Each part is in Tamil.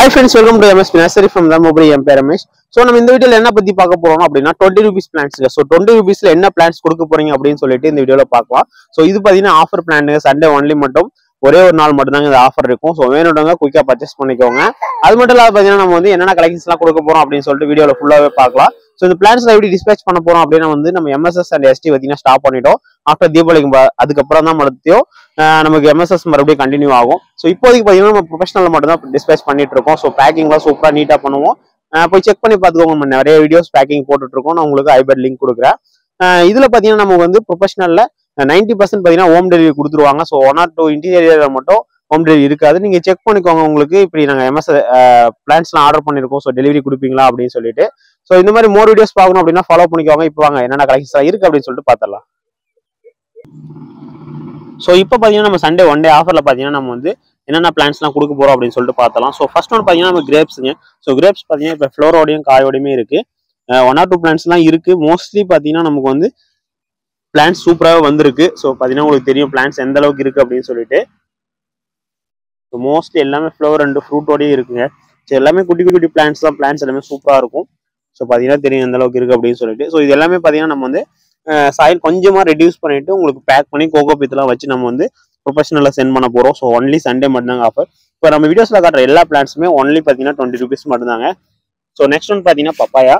hi friends welcome to M S nursery from Dharmapuri எம் பேர் ரமேஷ் ஸோ நம்ம இந்த வீடியோல என்ன பத்தி பார்க்க போறோம் அப்படின்னா twenty rupees plants so twenty ருபீஸ்ல என்ன பிளான்ஸ் கொடுக்க போறீங்க அப்படின்னு சொல்லிட்டு இந்த வீடியோல பார்க்கலாம் ஸோ இது பார்த்தீங்கன்னா ஆஃபர் பிளானுங்க சண்டே ஒன்லி மட்டும் ஒரே ஒரு நாள் மட்டும் தாங்க இந்த ஆஃபர் இருக்கும் ஸோ வேணுன்றவங்க குயிக்கா பர்ச்சேஸ் பண்ணிக்கோங்க அது மட்டும் இல்லாத பார்த்தீங்கன்னா நம்ம வந்து என்னென்ன கலெக்ஷன்ஸ்லாம் கொடுக்க போறோம் அப்படின்னு சொல்லிட்டு வீடியோல ஃபுல்லாவே பார்க்கலாம் ஸோ இந்த பிளான்ஸ்ல எப்படி டிஸ்பேச் பண்ண போறோம் அப்படின்னா வந்து நம்ம எம்எஸ்எஸ் அண்ட் எஸ்டி பார்த்தீங்கன்னா ஸ்டாப் பண்ணிட்டோம் ஆஃப்டர் தீபாவளிக்கு ப- அதுக்கப்புறம் தான் மறுபடியும் ஆஹ் நமக்கு எம்எஸ்எஸ் மறுபடியும் கண்டினியூ ஆகும் ஸோ இப்போதைக்கு பார்த்தீங்கன்னா நம்ம ப்ரொஃபஷனல் மட்டும் தான் டிஸ்பேச் பண்ணிட்டு இருக்கோம் ஸோ பேக்கிங்லாம் சூப்பராக நீட்டாக பண்ணுவோம் ஆஹ் போய் செக் பண்ணி பார்த்துக்கோங்க நம்ம நிறைய வீடியோஸ் பேக்கிங் போட்டுட்டு இருக்கோம் நான் உங்களுக்கு ஐபேட் லிங்க் கொடுக்குறேன் ஆஹ் இதுல பார்த்தீங்கன்னா நமக்கு வந்து ப்ரொஃபஷனல்ல நைன்டி பர்சன்ட் பார்த்தீங்கன்னா ஹோம் டெலிவரி கொடுத்துருவாங்க so one or two interior மட்டும் ஹோம் டெலிவரி இருக்காது நீங்க செக் பண்ணிக்கோங்க உங்களுக்கு இப்படி நாங்கள் எம்எஸ் பிளான்ஸ்லாம் ஆர்டர் பண்ணியிருக்கோம் ஸோ டெலிவரி கொடுப்பீங்களா அப்படின்னு சொல்லிட்டு ஸோ இந்த மாதிரி மோர் வீடியோஸ் பார்க்கணும் அப்படின்னா ஃபாலோ பண்ணிக்கோங்க இப்போ வாங்க என்னென்ன கலெக்ஷன்ஸ் இருக்கு அப்படின்னு சொல்லிட்டு பார்த்துடலாம் ஸோ இப்போ பார்த்தீங்கன்னா நம்ம சண்டே ஒன் டே ஆஃபரில் பார்த்தீங்கன்னா நம்ம வந்து என்னென்ன பிளான்ஸ்லாம் கொடுக்க போகிறோம் அப்படின்னு சொல்லிட்டு பார்த்தலாம் ஸோ ஃபர்ஸ்ட் ஒன் பார்த்தீங்கன்னா நம்ம கிரேப்ஸுங்க ஸோ கிரேப்ஸ் பார்த்தீங்கன்னா இப்போ ஃப்ளோரோடையும் காயோடையுமே இருக்கு ஒன் ஆர் டூ பிளான்ஸ்லாம் இருக்கு மோஸ்ட்லி பார்த்தீங்கன்னா நமக்கு வந்து பிளான்ஸ் சூப்பராகவே வந்திருக்கு ஸோ பார்த்தீங்கன்னா உங்களுக்கு தெரியும் பிளான்ஸ் எந்த அளவுக்கு இருக்கு அப்படின்னு சொல்லிட்டு ஸோ மோஸ்ட்லி எல்லாமே ஃப்ளவர் அண்ட் ஃப்ரூட்டோடயே இருக்குங்க ஸோ எல்லாமே குட்டி குட்டி குட்டி பிளான்ஸ் தான் பிளான்ஸ் எல்லாமே சூப்பராக இருக்கும் ஸோ பார்த்தீங்கன்னா தெரியும் எந்த அளவுக்கு இருக்கு அப்படின்னு சொல்லிட்டு ஸோ இது எல்லாமே பார்த்தீங்கன்னா நம்ம வந்து சாயில் கொஞ்சமாக ரெடியூஸ் பண்ணிட்டு உங்களுக்கு பேக் பண்ணி கோகோ பித்தெல்லாம் வச்சு நம்ம வந்து ப்ரொஃபஷனலாக சென்ட் பண்ண போகிறோம் ஸோ ஒன்லி சண்டே மட்டும்தாங்க ஆஃபர் இப்போ நம்ம வீடியோஸில் காட்டுற எல்லா பிளான்ஸுமே ஒன்லி பார்த்தீங்கன்னா டுவெண்ட்டி ருபீஸ் மட்டும்தாங்க ஸோ நெக்ஸ்ட் ஒன் பார்த்தீங்கன்னா பப்பாயா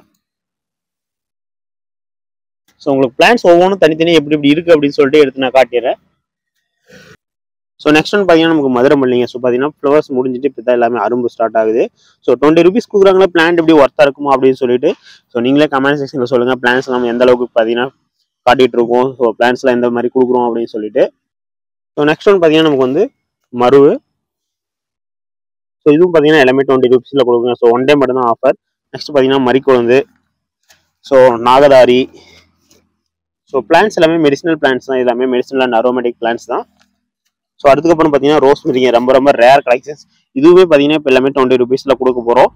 ஸோ உங்களுக்கு பிளான்ஸ் ஒவ்வொன்றும் தனித்தனி எப்படி எப்படி இருக்கு அப்படின்னு சொல்லிட்டு எடுத்து நான் காட்டிடுறேன் ஸோ நெக்ஸ்ட் ஒன் பார்த்தீங்கன்னா நமக்கு மதுரை மல்லிங்க ஸோ பார்த்தீங்கன்னா ஃப்ளவர்ஸ் முடிஞ்சிட்டு இப்போ தான் எல்லாமே அரும்பு ஸ்டார்ட் ஆகுது ஸோ டுவெண்ட்டி ருபீஸ் கொடுக்குறாங்களா பிளான் எப்படி ஒர்த்தாக இருக்குமா அப்படின்னு சொல்லிட்டு ஸோ நீங்களே கமெண்ட் செக்ஷனில் சொல்லுங்கள் பிளான்ஸ் நம்ம எந்த அளவுக்கு பார்த்தீங்கன்னா காட்டிட்டு இருக்கோம் ஸோ பிளான்ஸ்லாம் எந்த மாதிரி கொடுக்குறோம் அப்படின்னு சொல்லிட்டு ஸோ நெக்ஸ்ட் ஒன் பார்த்தீங்கன்னா நமக்கு வந்து மருவு ஸோ இதுவும் பார்த்தீங்கன்னா எல்லாமே டுவெண்ட்டி ருபீஸில் கொடுக்குங்க ஸோ ஒன் டே மட்டும் தான் ஆஃபர் நெக்ஸ்ட் பார்த்தீங்கன்னா மறிக்குழந்து ஸோ நாகதாரி ஸோ பிளான்ஸ் எல்லாமே மெடிசினல் பிளான்ஸ் தான் எல்லாமே மெடிசினல் அண்ட் அரோமேட்டிக் பிளான்ஸ் தான் ஸோ அதுக்கப்புறம் பார்த்தீங்கன்னா ரோஸ் மிரிங்க ரொம்ப ரொம்ப ரேர் கலெக்ஷன்ஸ் இதுவுமே பார்த்தீங்கன்னா இப்போ எல்லாமே டுவெண்ட்டி ருபீஸில் கொடுக்க போகிறோம்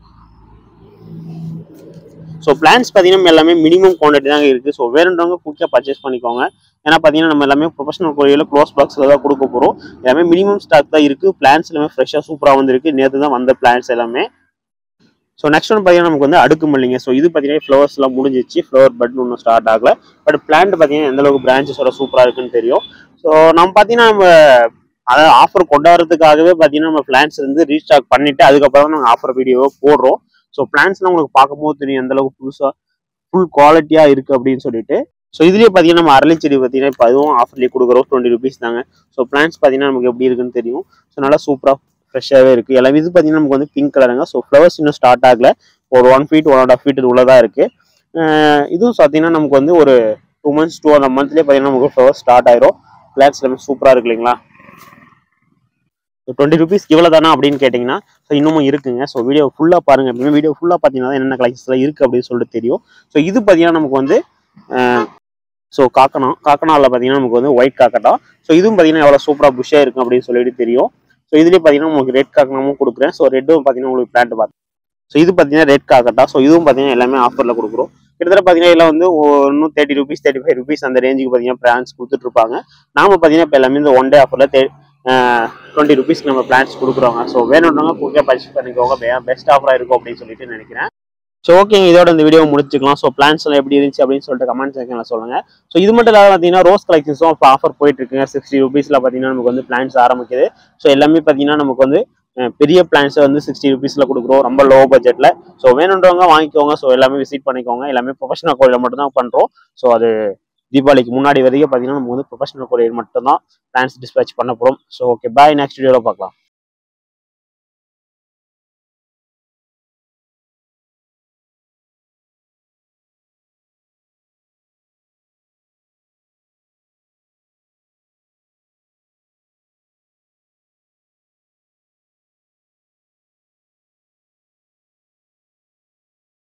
ஸோ பிளான்ஸ் பார்த்தீங்கன்னா எல்லாமே மினிமம் குவான்டிட்டி தாங்க இருக்குது ஸோ வேணுன்றவங்க குயிக்காக பர்ச்சேஸ் பண்ணிக்கோங்க ஏன்னா பார்த்தீங்கன்னா நம்ம எல்லாமே ப்ரொஃபஷனல் கொரியரில் க்ளோஸ் பாக்ஸில் தான் கொடுக்க போகிறோம் எல்லாமே மினிமம் ஸ்டாக் தான் இருக்குது பிளான்ஸ் எல்லாமே ஃப்ரெஷ்ஷாக சூப்பராக வந்திருக்கு நேற்று தான் வந்த பிளான்ஸ் எல்லாமே ஸோ நெக்ஸ்ட் ஒன் பார்த்தீங்கன்னா நமக்கு வந்து அடுக்கு மல்லிங்க ஸோ இது பார்த்தீங்கன்னா ஃப்ளவர்ஸ்லாம் முடிஞ்சிச்சு ஃப்ளவர் பட் ஒன்றும் ஸ்டார்ட் ஆகல பட் பிளான்ட் பார்த்தீங்கன்னா எந்த அளவுக்கு பிரான்ச்சஸோட சூப்பராக இருக்குன்னு தெரியும் ஸோ நம்ம பார்த்தீங்கன்னா நம்ம அதாவது ஆஃபர் கொண்டாடுறதுக்காகவே பார்த்தீங்கன்னா நம்ம பிளான்ஸ் வந்து ரீஸ்டாக் பண்ணிட்டு அதுக்கப்புறம் நாங்கள் ஆஃபர் வீடியோவை போடுறோம் ஸோ பிளான்ஸ்லாம் உங்களுக்கு பார்க்கும்போது தெரியும் எந்த அளவுக்கு புதுசாக ஃபுல் குவாலிட்டியாக இருக்குது அப்படின்னு சொல்லிட்டு ஸோ இதுலேயே பார்த்தீங்கன்னா நம்ம அரளிச்செடி பார்த்தீங்கன்னா இப்போ அதுவும் ஆஃபர்லேயே கொடுக்குறோம் டுவெண்ட்டி ருபீஸ் தாங்க ஸோ பிளான்ஸ் பார்த்தீங்கன்னா நமக்கு எப்படி இருக்குன்னு தெரியும் ஸோ நல்லா சூப்பராக ஃப்ரெஷ்ஷாகவே இருக்குது எல்லாமே இது பார்த்தீங்கன்னா நமக்கு வந்து பிங்க் கலருங்க ஸோ ஃப்ளவர்ஸ் இன்னும் ஸ்டார்ட் ஆகல ஒரு one feet one and half feet உள்ளதாக இருக்குது இதுவும் பார்த்தீங்கன்னா நமக்கு வந்து ஒரு டூ மந்த்ஸ் டூ அந்த மந்த்லேயே பார்த்தீங்கன்னா நமக்கு ஃப்ளவர் ஸ்டார்ட் ஆயிரும் பிளான்ஸ் எல்லாமே சூப்பராக இருக்கு இல்லைங்களா டுவெண்ட்டி ருபீஸ் இவ்வளோ தானா அப்படின்னு கேட்டிங்கன்னா ஸோ இன்னமும் இருக்குங்க ஸோ வீடியோ ஃபுல்லாக பாருங்க எப்பவுமே வீடியோ ஃபுல்லாக பார்த்தீங்கன்னா தான் என்னென்ன கலெக்ஷன்ஸ்லாம் இருக்குது அப்படின்னு சொல்லிட்டு தெரியும் ஸோ இது பார்த்தீங்கன்னா நமக்கு வந்து ஸோ காக்கனா காக்கனாவில் பார்த்தீங்கன்னா நமக்கு வந்து ஒயிட் காக்கட்டா ஸோ இதுவும் பார்த்தீங்கன்னா எவ்வளோ சூப்பராக புஷ்ஷாக இருக்கும் அப்படின்னு சொல்லிட்டு தெரியும் ஸோ இதுலேயே பார்த்தீங்கன்னா உங்களுக்கு ரெட் காக்கனாமும் கொடுக்குறேன் ஸோ ரெட்டும் பார்த்தீங்கன்னா உங்களுக்கு பிளான்ட் பார்த்து ஸோ இது பார்த்தீங்கன்னா ரெட் காக்கட்டா ஸோ இதுவும் பார்த்தீங்கன்னா எல்லாமே ஆஃபரில் கொடுக்குறோம் கிட்டத்தட்ட பார்த்தீங்கன்னா எல்லாம் வந்து இன்னும் thirty rupees thirty five rupees அந்த ரேஞ்சுக்கு பார்த்தீங்கன்னா பிளான்ஸ் கொடுத்துட்டு இருப்பாங்க நாம பார்த்தீங்கன்னா இப்போ எல்லாமே இந்த ஒன் டே ஆஃபரில் தே டுவெண்ட்டி ருபீஸ்க்கு நம்ம பிளான்ஸ் கொடுக்குறோங்க ஸோ வேணும்னாங்க குயிக்காக பர்ச்சேஸ் பண்ணிக்கோங்க பெஸ்ட் ஆஃபராக இருக்கும் அப்படின்னு சொல்லிட்டு நினைக்கிறேன் ஸோ ஓகேங்க இதோட இந்த வீடியோ முடிச்சுக்கலாம் ஸோ பிளான்ஸ் எல்லாம் எப்படி இருந்துச்சு அப்படின்னு சொல்லிட்டு கமெண்ட் செக்ஷனில் சொல்லுங்க ஸோ இது மட்டும் இல்லாத பார்த்தீங்கன்னா ரோஸ் கலெக்ஷன்ஸும் இப்போ ஆஃபர் போயிட்டு இருக்குங்க சிக்ஸ்டி ருபீஸில் பார்த்தீங்கன்னா நமக்கு வந்து பிளான்ஸ் ஆரம்பிக்குது ஸோ எல்லாமே பார்த்தீங்கன்னா நமக்கு வந்து அஹ், பெரிய பிளான்ஸை வந்து சிக்ஸ்டி ருபீஸில் கொடுக்குறோம் ரொம்ப லோ பட்ஜெட்டில் ஸோ வேணுன்றவங்க வாங்கிக்கோங்க ஸோ எல்லாமே விசிட் பண்ணிக்கோங்க எல்லாமே ப்ரொஃபஷனல் கோயிலில் மட்டும் தான் பண்ணுறோம் ஸோ அது தீபாவளிக்கு முன்னாடி வரைக்கும் பார்த்தீங்கன்னா நமக்கு வந்து ப்ரொஃபஷனல் கொரியர் மட்டும் தான் பிளான்ஸ் டிஸ்பேச் பண்ண போகிறோம் ஸோ ஓகே பாய் நெக்ஸ்ட் வீடியோவில் பார்க்கலாம்